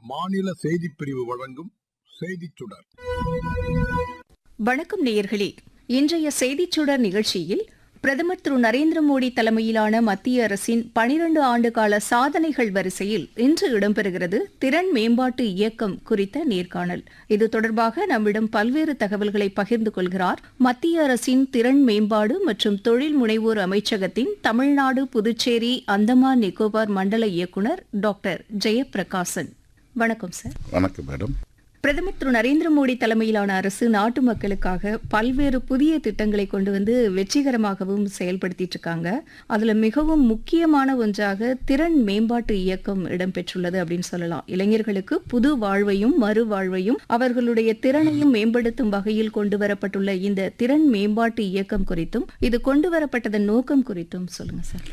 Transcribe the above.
மாநில செய்திப் பிரிவு வழங்கும் செய்திச் சுடர் வணக்கம் நேயர்களே இன்றைய செய்திச் சுடர் நிகழ்ச்சியில் பிரதமர் திரு நரேந்திர மோடி தலைமையிலான மத்திய அரசின் பனிரண்டு ஆண்டுகால சாதனைகள் வரிசையில் இன்று இடம்பெறுகிறது திறன் மேம்பாட்டு இயக்கம் குறித்த நேர்காணல் இது தொடர்பாக நம்மிடம் பல்வேறு தகவல்களை பகிர்ந்து கொள்கிறார் மத்திய அரசின் திறன் மேம்பாடு மற்றும் தொழில் முனைவோர் அமைச்சகத்தின் தமிழ்நாடு புதுச்சேரி அந்தமான் நிக்கோபார் மண்டல இயக்குநர் டாக்டர் ஜெயப்பிரகாசன் வணக்கம் சார் வணக்கம் மேடம் பிரதமர் திரு நரேந்திர மோடி தலைமையிலான அரசு நாட்டு மக்களுக்காக பல்வேறு புதிய திட்டங்களை கொண்டு வந்து வெற்றிகரமாகவும் செயல்படுத்திட்டு இருக்காங்க அதுல மிகவும் முக்கியமான ஒன்றாக திறன் மேம்பாட்டு இயக்கம் இடம்பெற்றுள்ளது அப்படின்னு சொல்லலாம் இளைஞர்களுக்கு புது வாழ்வையும் மறுவாழ்வையும் அவர்களுடைய திறனையும் மேம்படுத்தும் வகையில் கொண்டு வரப்பட்டுள்ள இந்த திறன் மேம்பாட்டு இயக்கம் குறித்தும் இது கொண்டு வரப்பட்டதன் நோக்கம் குறித்தும் சொல்லுங்க சார்